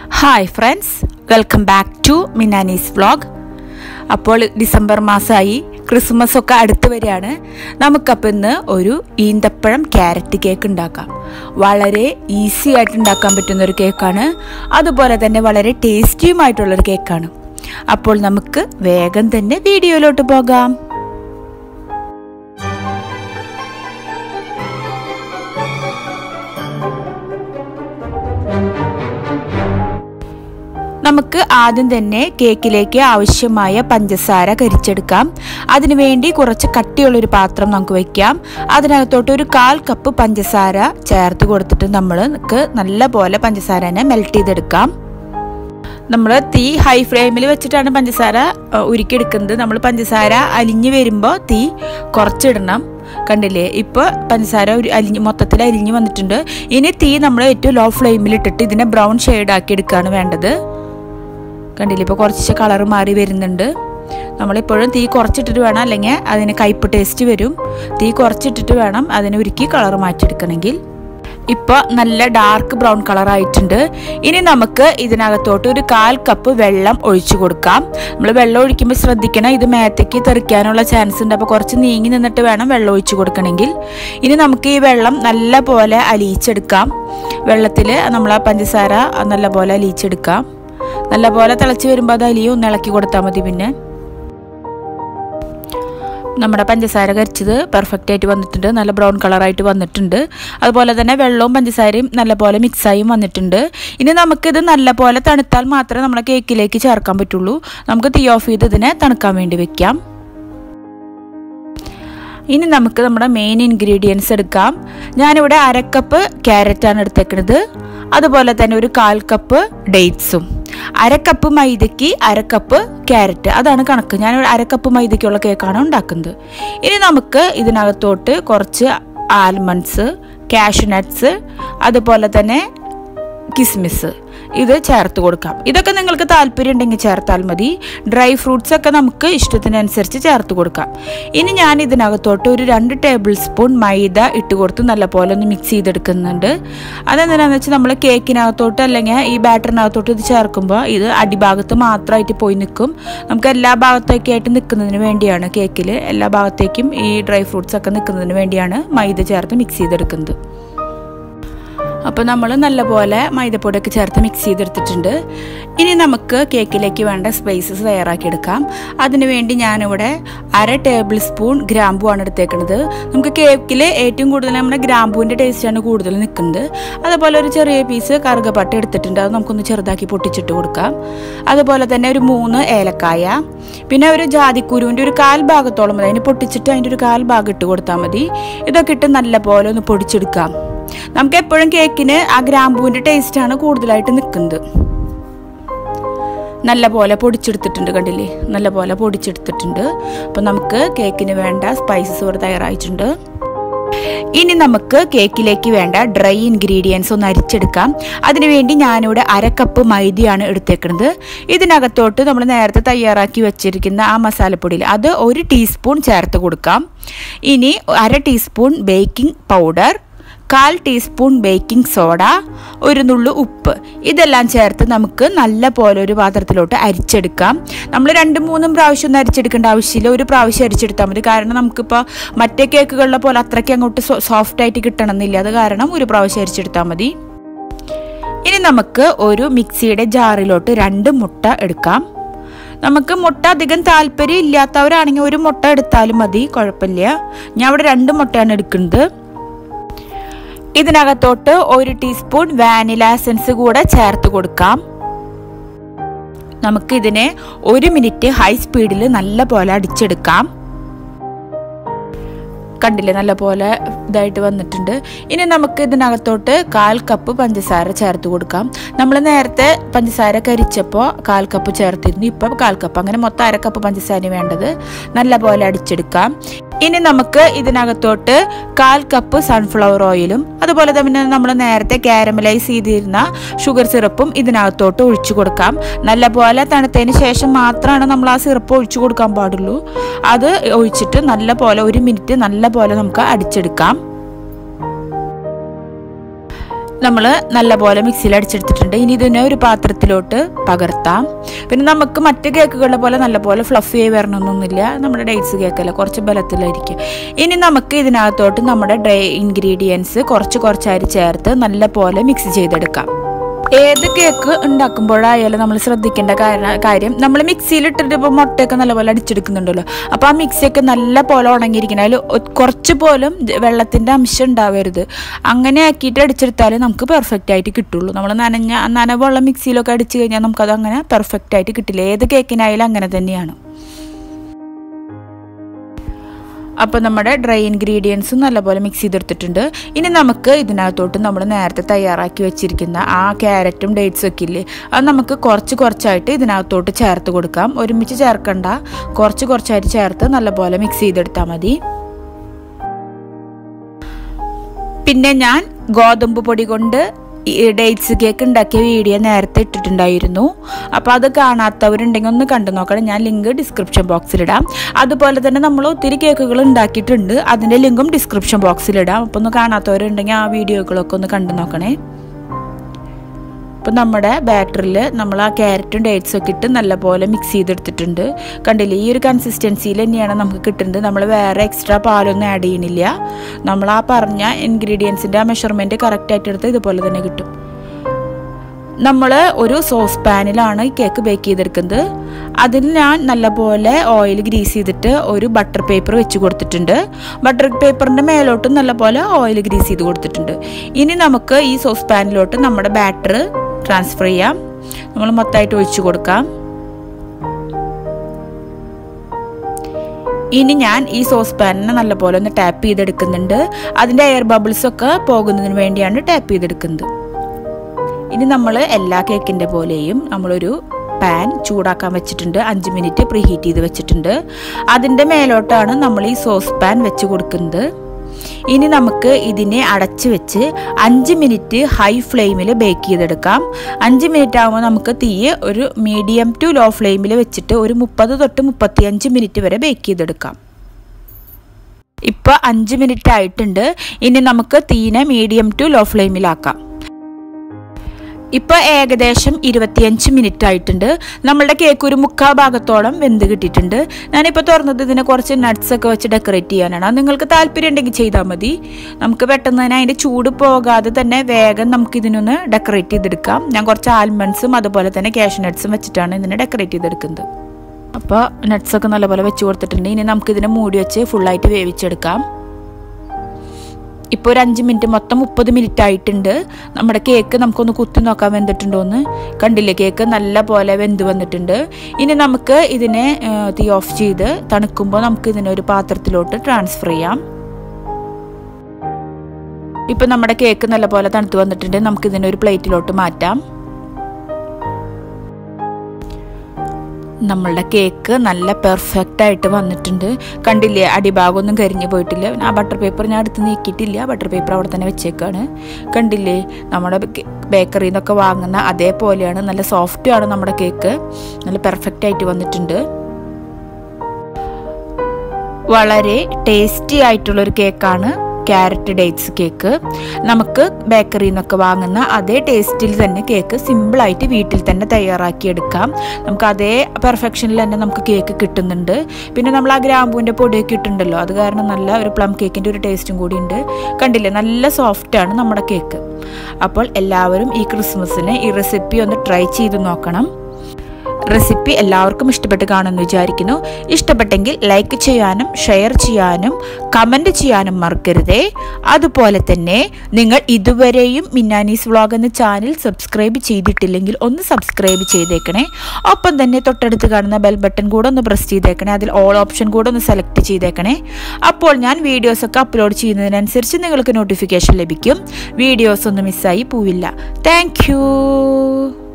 hi friends welcome back to മിനാനീസ് vlog അപ്പോൾ December മാസമായി ക്രിസ്മസ് ഒക്കെ അടുത്ത് വരികയാണ് നമുക്കപ്പോൾ ഇന്ന് ഒരു ഈന്തപ്പഴം ക്യാരറ്റ് കേക്ക് ഉണ്ടാക്കാം വളരെ ഈസി ആയിട്ട് ഉണ്ടാക്കാൻ പറ്റുന്ന ഒരു കേക്കാണ് അതുപോലെ തന്നെ വളരെ ടേസ്റ്റിയുമായിട്ടുള്ളൊരു കേക്കാണ് അപ്പോൾ നമുക്ക് വേഗം തന്നെ വീഡിയോയിലോട്ട് പോകാം നമുക്ക് ആദ്യം തന്നെ കേക്കിലേക്ക് ആവശ്യമായ പഞ്ചസാര കരിച്ചെടുക്കാം അതിനുവേണ്ടി കുറച്ച് കട്ടിയുള്ളൊരു പാത്രം നമുക്ക് വയ്ക്കാം അതിനകത്തോട്ട് ഒരു കാൽ കപ്പ് പഞ്ചസാര ചേർത്ത് കൊടുത്തിട്ട് നമ്മൾക്ക് നല്ല പോലെ പഞ്ചസാരനെ മെൽറ്റ് ചെയ്തെടുക്കാം നമ്മൾ തീ ഹൈ ഫ്ലെയിമിൽ വെച്ചിട്ടാണ് പഞ്ചസാര ഉരുക്കിയെടുക്കുന്നത് നമ്മൾ പഞ്ചസാര അലിഞ്ഞു വരുമ്പോൾ തീ കുറച്ചിടണം കണ്ടില്ലേ ഇപ്പോൾ പഞ്ചസാര ഒരു അലിഞ്ഞ് മൊത്തത്തിൽ അലിഞ്ഞ് വന്നിട്ടുണ്ട് ഇനി തീ നമ്മൾ ഏറ്റവും ലോ ഫ്ലെയിമിൽ ഇട്ടിട്ട് ഇതിനെ ബ്രൗൺ ഷെയ്ഡ് ആക്കി എടുക്കുകയാണ് വേണ്ടത് കണ്ടില്ലേ ഇപ്പോൾ കുറച്ച് കളർ മാറി വരുന്നുണ്ട് നമ്മളിപ്പോഴും തീ കുറച്ചിട്ടിട്ട് വേണം അല്ലെങ്കിൽ അതിന് കയ്പ് ടേസ്റ്റ് വരും തീ കുറച്ചിട്ടിട്ട് വേണം അതിനെ ഉരുക്കി കളർ മാറ്റിയെടുക്കണമെങ്കിൽ ഇപ്പോൾ നല്ല ഡാർക്ക് ബ്രൗൺ കളർ ആയിട്ടുണ്ട് ഇനി നമുക്ക് ഇതിനകത്തോട്ട് ഒരു കാൽ കപ്പ് വെള്ളം ഒഴിച്ചു കൊടുക്കാം നമ്മൾ വെള്ളം ഒഴിക്കുമ്പോൾ ശ്രദ്ധിക്കണം ഇത് മേത്തേക്ക് തെറിക്കാനുള്ള ചാൻസ് ഉണ്ട് അപ്പോൾ കുറച്ച് നീങ്ങി നിന്നിട്ട് വേണം വെള്ളം ഒഴിച്ചു കൊടുക്കണമെങ്കിൽ ഇനി നമുക്ക് ഈ വെള്ളം നല്ല പോലെ അലിയിച്ചെടുക്കാം വെള്ളത്തിൽ നമ്മൾ ആ പഞ്ചസാര നല്ല പോലെ അലിയിച്ചെടുക്കാം നല്ല പോലെ തിളച്ച് വരുമ്പോൾ അത് അലിയും ഒന്ന് ഇളക്കി കൊടുത്താൽ മതി പിന്നെ നമ്മുടെ പഞ്ചസാര കരിച്ചത് പെർഫെക്റ്റ് ആയിട്ട് വന്നിട്ടുണ്ട് നല്ല ബ്രൗൺ കളറായിട്ട് വന്നിട്ടുണ്ട് അതുപോലെ തന്നെ വെള്ളവും പഞ്ചസാരയും നല്ലപോലെ മിക്സായും വന്നിട്ടുണ്ട് ഇനി നമുക്കിത് നല്ലപോലെ തണുത്താൽ മാത്രമേ നമ്മളെ കേക്കിലേക്ക് ചേർക്കാൻ പറ്റുള്ളൂ നമുക്ക് തീ ഓഫ് ചെയ്ത് ഇതിനെ തണുക്കാൻ വേണ്ടി വെക്കാം ഇനി നമുക്ക് നമ്മുടെ മെയിൻ ഇൻഗ്രീഡിയൻസ് എടുക്കാം ഞാനിവിടെ അരക്കപ്പ് ക്യാരറ്റാണ് എടുത്തേക്കുന്നത് അതുപോലെ തന്നെ ഒരു കാൽ കപ്പ് ഡേറ്റ്സും അരക്കപ്പ് മൈദയ്ക്ക് അരക്കപ്പ് ക്യാരറ്റ് അതാണ് കണക്ക് ഞാൻ അരക്കപ്പ് മൈദയ്ക്കുള്ള കേക്കാണ് ഉണ്ടാക്കുന്നത് ഇനി നമുക്ക് ഇതിനകത്തോട്ട് കുറച്ച് ആൽമണ്ട്സ് കാഷ്യൂ നട്ട്സ് അതുപോലെ തന്നെ കിസ്മിസ് ഇത് ചേർത്ത് കൊടുക്കാം ഇതൊക്കെ നിങ്ങൾക്ക് താല്പര്യം ഉണ്ടെങ്കിൽ ചേർത്താൽ മതി ഡ്രൈ ഫ്രൂട്ട്സ് ഒക്കെ നമുക്ക് ഇഷ്ടത്തിനനുസരിച്ച് ചേർത്ത് കൊടുക്കാം ഇനി ഞാൻ ഇതിനകത്തോട്ട് ഒരു രണ്ട് ടേബിൾ സ്പൂൺ മൈദ ഇട്ട് കൊടുത്ത് നല്ലപോലെ ഒന്ന് മിക്സ് ചെയ്തെടുക്കുന്നുണ്ട് അതെന്തിനാന്ന് വെച്ചാൽ നമ്മൾ കേക്കിനകത്തോട്ട് അല്ലെങ്കിൽ ഈ ബാറ്ററിനകത്തോട്ട് ഇത് ചേർക്കുമ്പോൾ ഇത് അടിഭാഗത്ത് മാത്രമായിട്ട് പോയി നിൽക്കും നമുക്ക് എല്ലാ ഭാഗത്തേക്കും ആയിട്ട് നിൽക്കുന്നതിന് വേണ്ടിയാണ് കേക്കിൽ എല്ലാ ഭാഗത്തേക്കും ഈ ഡ്രൈ ഫ്രൂട്ട്സ് ഒക്കെ നിൽക്കുന്നതിന് വേണ്ടിയാണ് മൈദ ചേർത്ത് മിക്സ് ചെയ്തെടുക്കുന്നത് അപ്പോൾ നമ്മൾ നല്ലപോലെ മൈദപ്പൊടിയൊക്കെ ചേർത്ത് മിക്സ് ചെയ്തെടുത്തിട്ടുണ്ട് ഇനി നമുക്ക് കേക്കിലേക്ക് വേണ്ട സ്പൈസസ് തയ്യാറാക്കിയെടുക്കാം അതിനുവേണ്ടി ഞാനിവിടെ അര ടേബിൾ സ്പൂൺ ഗ്രാമ്പുവാണ് എടുത്തേക്കുന്നത് നമുക്ക് കേക്കിൽ ഏറ്റവും കൂടുതൽ നമ്മുടെ ഗ്രാമ്പൂവിൻ്റെ ടേസ്റ്റാണ് കൂടുതൽ നിൽക്കുന്നത് അതുപോലെ ഒരു ചെറിയ പീസ് കറുകപ്പട്ട എടുത്തിട്ടുണ്ട് അത് നമുക്കൊന്ന് ചെറുതാക്കി പൊട്ടിച്ചിട്ട് കൊടുക്കാം അതുപോലെ തന്നെ ഒരു മൂന്ന് ഏലക്കായ പിന്നെ ഒരു ജാതിക്കുരുവിൻ്റെ ഒരു കാൽ ഭാഗത്തോളം മതി അതിന് പൊട്ടിച്ചിട്ട് അതിൻ്റെ ഒരു കാൽ ഭാഗം ഇട്ട് കൊടുത്താൽ മതി ഇതൊക്കെ ഇട്ട് നല്ലപോലെ ഒന്ന് പൊടിച്ചെടുക്കാം നമുക്ക് എപ്പോഴും കേക്കിന് ആ ഗ്രാമ്പൂവിൻ്റെ ടേസ്റ്റാണ് കൂടുതലായിട്ട് നിൽക്കുന്നത് നല്ല പോലെ പൊടിച്ചെടുത്തിട്ടുണ്ട് കണ്ടില്ലേ നല്ല പോലെ പൊടിച്ചെടുത്തിട്ടുണ്ട് അപ്പോൾ നമുക്ക് കേക്കിന് വേണ്ട സ്പൈസസ് ഇവിടെ തയ്യാറായിട്ടുണ്ട് ഇനി നമുക്ക് കേക്കിലേക്ക് വേണ്ട ഡ്രൈ ഇൻഗ്രീഡിയൻസ് ഒന്ന് അരിച്ചെടുക്കാം അതിനുവേണ്ടി ഞാനിവിടെ അരക്കപ്പ് മൈദയാണ് എടുത്തേക്കുന്നത് ഇതിനകത്തോട്ട് നമ്മൾ നേരത്തെ തയ്യാറാക്കി വെച്ചിരിക്കുന്ന ആ മസാലപ്പൊടിയിൽ അത് ഒരു ടീസ്പൂൺ ചേർത്ത് കൊടുക്കാം ഇനി അര ടീസ്പൂൺ ബേക്കിംഗ് പൗഡർ കാൽ ടീസ്പൂൺ ബേക്കിംഗ് സോഡ ഒരു നുള്ളു ഉപ്പ് ഇതെല്ലാം ചേർത്ത് നമുക്ക് നല്ല പോലെ ഒരു പാത്രത്തിലോട്ട് അരിച്ചെടുക്കാം നമ്മൾ രണ്ട് മൂന്നും പ്രാവശ്യം ഒന്നും അരിച്ചെടുക്കേണ്ട ആവശ്യമില്ല ഒരു പ്രാവശ്യം അരിച്ചെടുത്താൽ മതി കാരണം നമുക്കിപ്പോൾ മറ്റേ കേക്കുകളിലെ പോലെ അത്രയ്ക്ക് അങ്ങോട്ട് സോഫ്റ്റ് ആയിട്ട് കിട്ടണമെന്നില്ല അത് കാരണം ഒരു പ്രാവശ്യം അരിച്ചെടുത്താൽ മതി ഇനി നമുക്ക് ഒരു മിക്സിയുടെ ജാറിലോട്ട് രണ്ട് മുട്ട എടുക്കാം നമുക്ക് മുട്ട അധികം താല്പര്യം ഇല്ലാത്തവരാണെങ്കിൽ ഒരു മുട്ട എടുത്താലും മതി കുഴപ്പമില്ല ഞാൻ അവിടെ രണ്ട് മുട്ടയാണ് എടുക്കുന്നത് ഇതിനകത്തോട്ട് ഒരു ടീസ്പൂൺ വാനില എസൻസ് കൂടെ ചേർത്ത് കൊടുക്കാം നമുക്ക് ഇതിനെ ഒരു മിനിറ്റ് ഹൈ സ്പീഡിൽ നല്ല പോലെ അടിച്ചെടുക്കാം കണ്ടില്ലേ നല്ല പോലെ ഇതായിട്ട് വന്നിട്ടുണ്ട് ഇനി നമുക്ക് ഇതിനകത്തോട്ട് കാൽ കപ്പ് പഞ്ചസാര ചേർത്ത് കൊടുക്കാം നമ്മൾ നേരത്തെ പഞ്ചസാര കരിച്ചപ്പോൾ കാൽ കപ്പ് ചേർത്തിരുന്നു ഇപ്പം കാൽ കപ്പ് അങ്ങനെ മൊത്തം അര കപ്പ് പഞ്ചസാര വേണ്ടത് നല്ല പോലെ അടിച്ചെടുക്കാം ഇനി നമുക്ക് ഇതിനകത്തോട്ട് കാൽ കപ്പ് സൺഫ്ലവർ ഓയിലും അതുപോലെ തന്നെ നമ്മൾ നേരത്തെ കാരമലൈസ് ചെയ്തിരുന്ന ഷുഗർ സിറപ്പും ഇതിനകത്തോട്ട് ഒഴിച്ചു കൊടുക്കാം നല്ലപോലെ തണുത്തതിന് ശേഷം മാത്രമാണ് നമ്മൾ ആ സിറപ്പ് ഒഴിച്ചു കൊടുക്കാൻ പാടുള്ളൂ അത് ഒഴിച്ചിട്ട് നല്ല പോലെ ഒരു മിനിറ്റ് നല്ല പോലെ നമുക്ക് അടിച്ചെടുക്കാം നമ്മൾ നല്ലപോലെ മിക്സിയിൽ അടിച്ചെടുത്തിട്ടുണ്ട് ഇനി ഇതിനെ ഒരു പാത്രത്തിലോട്ട് പകർത്താം പിന്നെ നമുക്ക് മറ്റ് കേക്കുകളുടെ പോലെ നല്ലപോലെ ഫ്ലഫി ആയി വരണമെന്നൊന്നുമില്ല നമ്മുടെ ഡേറ്റ്സ് കേക്കല്ല കുറച്ച് ബലത്തിലായിരിക്കും ഇനി നമുക്ക് ഇതിനകത്തോട്ട് നമ്മുടെ ഡ്രൈ ഇൻഗ്രീഡിയൻസ് കുറച്ച് കുറച്ചായി ചേർത്ത് നല്ലപോലെ മിക്സ് ചെയ്തെടുക്കാം ഏത് കേക്ക് ഉണ്ടാക്കുമ്പോഴായാലും നമ്മൾ ശ്രദ്ധിക്കേണ്ട കാരണ കാര്യം നമ്മൾ മിക്സിയിൽ ഇട്ടിട്ട് ഇപ്പോൾ മുട്ടയൊക്കെ നല്ലപോലെ അടിച്ചെടുക്കുന്നുണ്ടല്ലോ അപ്പോൾ ആ മിക്സിയൊക്കെ നല്ല പോലെ ഉണങ്ങിയിരിക്കണം അതിൽ കുറച്ച് പോലും വെള്ളത്തിൻ്റെ അംശം ഉണ്ടാവരുത് അങ്ങനെ ആക്കിയിട്ട് അടിച്ചെടുത്താലേ നമുക്ക് പെർഫെക്റ്റ് ആയിട്ട് കിട്ടുള്ളൂ നമ്മൾ നനഞ്ഞ നനവുള്ള മിക്സിയിലൊക്കെ അടിച്ചു കഴിഞ്ഞാൽ നമുക്കത് അങ്ങനെ പെർഫെക്റ്റ് ആയിട്ട് കിട്ടില്ല ഏത് കേക്കിനായാലും അങ്ങനെ തന്നെയാണ് അപ്പോൾ നമ്മുടെ ഡ്രൈ ഇൻഗ്രീഡിയൻസും നല്ലപോലെ മിക്സ് ചെയ്തെടുത്തിട്ടുണ്ട് ഇനി നമുക്ക് ഇതിനകത്തോട്ട് നമ്മൾ നേരത്തെ തയ്യാറാക്കി വെച്ചിരിക്കുന്ന ആ ക്യാരറ്റും ഡേറ്റ്സും ഒക്കെ ഇല്ലേ അത് നമുക്ക് കുറച്ച് കുറച്ചായിട്ട് ഇതിനകത്തോട്ട് ചേർത്ത് കൊടുക്കാം ഒരുമിച്ച് ചേർക്കണ്ട കുറച്ച് കുറച്ചായിട്ട് ചേർത്ത് നല്ലപോലെ മിക്സ് ചെയ്തെടുത്താൽ മതി പിന്നെ ഞാൻ ഗോതമ്പ് പൊടി കൊണ്ട് ഡേറ്റ്സ് കേക്ക് ഉണ്ടാക്കിയ വീഡിയോ നേരത്തെ ഇട്ടിട്ടുണ്ടായിരുന്നു അപ്പോൾ അത് കാണാത്തവരുണ്ടെങ്കിൽ ഒന്ന് കണ്ടു നോക്കണം ഞാൻ ലിങ്ക് ഡിസ്ക്രിപ്ഷൻ ബോക്സിലിടാം അതുപോലെ തന്നെ നമ്മൾ ഒത്തിരി കേക്കുകൾ ഉണ്ടാക്കിയിട്ടുണ്ട് അതിൻ്റെ ലിങ്കും ഡിസ്ക്രിപ്ഷൻ ബോക്സിലിടാം അപ്പോൾ ഒന്ന് കാണാത്തവരുണ്ടെങ്കിൽ ആ വീഡിയോകളൊക്കെ ഒന്ന് കണ്ടു നോക്കണേ അപ്പോൾ നമ്മുടെ ബാറ്ററിൽ നമ്മൾ ആ ക്യാരറ്റും ഡേറ്റ്സും ഒക്കെ ഇട്ട് നല്ലപോലെ മിക്സ് ചെയ്തെടുത്തിട്ടുണ്ട് കണ്ടില്ലേ ഈ ഒരു കൺസിസ്റ്റൻസിയിൽ തന്നെയാണ് നമുക്ക് കിട്ടുന്നത് നമ്മൾ വേറെ എക്സ്ട്രാ പാലൊന്നും ആഡ് ചെയ്യണില്ല നമ്മൾ ആ പറഞ്ഞ ഇൻഗ്രീഡിയൻസിൻ്റെ ആ മെഷർമെൻറ്റ് കറക്റ്റായിട്ട് എടുത്ത് ഇതുപോലെ തന്നെ കിട്ടും നമ്മൾ ഒരു സോസ് പാനിലാണ് ഈ കേക്ക് ബേക്ക് ചെയ്തെടുക്കുന്നത് അതിൽ ഞാൻ നല്ലപോലെ ഓയിൽ ഗ്രീസ് ചെയ്തിട്ട് ഒരു ബട്ടർ പേപ്പർ വെച്ച് കൊടുത്തിട്ടുണ്ട് ബട്ടർ പേപ്പറിൻ്റെ മേലോട്ടും നല്ലപോലെ ഓയിൽ ഗ്രീസ് ചെയ്ത് കൊടുത്തിട്ടുണ്ട് ഇനി നമുക്ക് ഈ സോസ് പാനിലോട്ട് നമ്മുടെ ബാറ്റർ ട്രാൻസ്ഫർ ചെയ്യാം നമ്മൾ മൊത്തമായിട്ട് ഒഴിച്ചു കൊടുക്കാം ഇനി ഞാൻ ഈ സോസ് പാനിനെ നല്ലപോലെ ഒന്ന് ടാപ്പ് ചെയ്തെടുക്കുന്നുണ്ട് അതിൻ്റെ എയർ ബബിൾസ് ഒക്കെ പോകുന്നതിന് വേണ്ടിയാണ് ടാപ്പ് ചെയ്തെടുക്കുന്നത് ഇനി നമ്മൾ എല്ലാ കേക്കിൻ്റെ പോലെയും നമ്മളൊരു പാൻ ചൂടാക്കാൻ വെച്ചിട്ടുണ്ട് അഞ്ച് മിനിറ്റ് പ്രീ ഹീറ്റ് ചെയ്ത് വെച്ചിട്ടുണ്ട് അതിൻ്റെ മേലോട്ടാണ് നമ്മൾ ഈ സോസ് പാൻ വെച്ച് കൊടുക്കുന്നത് ഇനി നമുക്ക് ഇതിനെ അടച്ച് വെച്ച് അഞ്ച് മിനിറ്റ് ഹൈ ഫ്ലെയിമിൽ ബേക്ക് ചെയ്തെടുക്കാം അഞ്ച് മിനിറ്റ് ആകുമ്പോൾ നമുക്ക് തീ ഒരു മീഡിയം ടു ലോ ഫ്ലെയിമിൽ വെച്ചിട്ട് ഒരു മുപ്പത് തൊട്ട് മുപ്പത്തിയഞ്ച് മിനിറ്റ് വരെ ബേക്ക് ചെയ്തെടുക്കാം ഇപ്പോൾ അഞ്ച് മിനിറ്റ് ആയിട്ടുണ്ട് ഇനി നമുക്ക് തീനെ മീഡിയം ടു ലോ ഫ്ലെയിമിലാക്കാം ഇപ്പോൾ ഏകദേശം ഇരുപത്തിയഞ്ച് മിനിറ്റ് ആയിട്ടുണ്ട് നമ്മളുടെ കേക്ക് ഒരു മുക്കാൽ ഭാഗത്തോളം വെന്ത് കിട്ടിയിട്ടുണ്ട് ഞാനിപ്പോൾ തുറന്നത് ഇതിനെ കുറച്ച് നട്ട്സ് ഒക്കെ വെച്ച് ഡെക്കറേറ്റ് ചെയ്യാനാണ് അത് നിങ്ങൾക്ക് താല്പര്യം ഉണ്ടെങ്കിൽ ചെയ്താൽ മതി നമുക്ക് പെട്ടെന്ന് തന്നെ അതിൻ്റെ ചൂട് പോകാതെ തന്നെ വേഗം നമുക്ക് ഇതിനൊന്ന് ഡെക്കറേറ്റ് ചെയ്തെടുക്കാം ഞാൻ കുറച്ച് ആൽമണ്ട്സും അതുപോലെ തന്നെ ക്യാഷ് നട്ട്സും വെച്ചിട്ടാണ് ഇതിനെ ഡെക്കറേറ്റ് ചെയ്തെടുക്കുന്നത് അപ്പോൾ നട്ട്സൊക്കെ നല്ലപോലെ വെച്ച് കൊടുത്തിട്ടുണ്ട് ഇനി നമുക്കിതിനെ മൂടി വെച്ച് ഫുള്ളായിട്ട് വേവിച്ചെടുക്കാം ഇപ്പോൾ ഒരു അഞ്ച് മിനിറ്റ് മൊത്തം മുപ്പത് മിനിറ്റ് ആയിട്ടുണ്ട് നമ്മുടെ കേക്ക് നമുക്കൊന്ന് കുത്തി നോക്കാൻ വെന്തിട്ടുണ്ടോ എന്ന് കണ്ടില്ലേ കേക്ക് നല്ല പോലെ വെന്ത് വന്നിട്ടുണ്ട് ഇനി നമുക്ക് ഇതിനെ തീ ഓഫ് ചെയ്ത് തണുക്കുമ്പോൾ നമുക്ക് ഇതിനെ ഒരു പാത്രത്തിലോട്ട് ട്രാൻസ്ഫർ ചെയ്യാം ഇപ്പം നമ്മുടെ കേക്ക് നല്ല പോലെ തണുത്ത് വന്നിട്ടുണ്ട് നമുക്ക് ഇതിനെ ഒരു പ്ലേറ്റിലോട്ട് മാറ്റാം നമ്മളുടെ കേക്ക് നല്ല പെർഫെക്റ്റ് ആയിട്ട് വന്നിട്ടുണ്ട് കണ്ടില്ലേ അടിഭാഗമൊന്നും കരിഞ്ഞു പോയിട്ടില്ല ആ ബട്ടർ പേപ്പർ ഞാൻ അടുത്ത് നീക്കിയിട്ടില്ല ബട്ടർ പേപ്പർ അവിടെ തന്നെ വെച്ചേക്കാണ് കണ്ടില്ലേ നമ്മുടെ ബേക്കറിയിൽ നിന്നൊക്കെ വാങ്ങുന്ന അതേപോലെയാണ് നല്ല സോഫ്റ്റ് ആണ് നമ്മുടെ കേക്ക് നല്ല പെർഫെക്റ്റ് ആയിട്ട് വന്നിട്ടുണ്ട് വളരെ ടേസ്റ്റി ആയിട്ടുള്ളൊരു കേക്കാണ് ക്യാരറ്റ് ഡേറ്റ്സ് കേക്ക് നമുക്ക് ബേക്കറിയിൽ നിന്നൊക്കെ വാങ്ങുന്ന അതേ ടേസ്റ്റിൽ തന്നെ കേക്ക് സിമ്പിളായിട്ട് വീട്ടിൽ തന്നെ തയ്യാറാക്കിയെടുക്കാം നമുക്ക് അതേ പെർഫെക്ഷനിൽ തന്നെ നമുക്ക് കേക്ക് കിട്ടുന്നുണ്ട് പിന്നെ നമ്മൾ ആ ഗ്രാമ്പൂവിൻ്റെ പൊടിയൊക്കെ ഇട്ടുണ്ടല്ലോ അത് കാരണം നല്ല ഒരു പ്ലം കേക്കിൻ്റെ ഒരു ടേസ്റ്റും കൂടി ഉണ്ട് കണ്ടില്ലേ നല്ല സോഫ്റ്റാണ് നമ്മുടെ കേക്ക് അപ്പോൾ എല്ലാവരും ഈ ക്രിസ്മസിന് ഈ റെസിപ്പി ഒന്ന് ട്രൈ ചെയ്ത് നോക്കണം റെസിപ്പി എല്ലാവർക്കും ഇഷ്ടപ്പെട്ട് കാണുമെന്ന് വിചാരിക്കുന്നു ഇഷ്ടപ്പെട്ടെങ്കിൽ ലൈക്ക് ചെയ്യാനും ഷെയർ ചെയ്യാനും കമൻറ്റ് ചെയ്യാനും മറക്കരുതേ അതുപോലെ തന്നെ നിങ്ങൾ ഇതുവരെയും മിന്നാനീസ് വ്ളോഗ് എന്ന ചാനൽ സബ്സ്ക്രൈബ് ചെയ്തിട്ടില്ലെങ്കിൽ ഒന്ന് സബ്സ്ക്രൈബ് ചെയ്തേക്കണേ ഒപ്പം തന്നെ തൊട്ടടുത്ത് കാണുന്ന ബെൽ ബട്ടൺ കൂടെ ഒന്ന് പ്രസ് ചെയ്തേക്കണേ അതിൽ ഓൾ ഓപ്ഷൻ കൂടെ ഒന്ന് സെലക്ട് ചെയ്തേക്കണേ അപ്പോൾ ഞാൻ വീഡിയോസൊക്കെ അപ്ലോഡ് ചെയ്യുന്നതിനനുസരിച്ച് നിങ്ങൾക്ക് നോട്ടിഫിക്കേഷൻ ലഭിക്കും വീഡിയോസ് ഒന്നും മിസ്സായി പോവില്ല താങ്ക്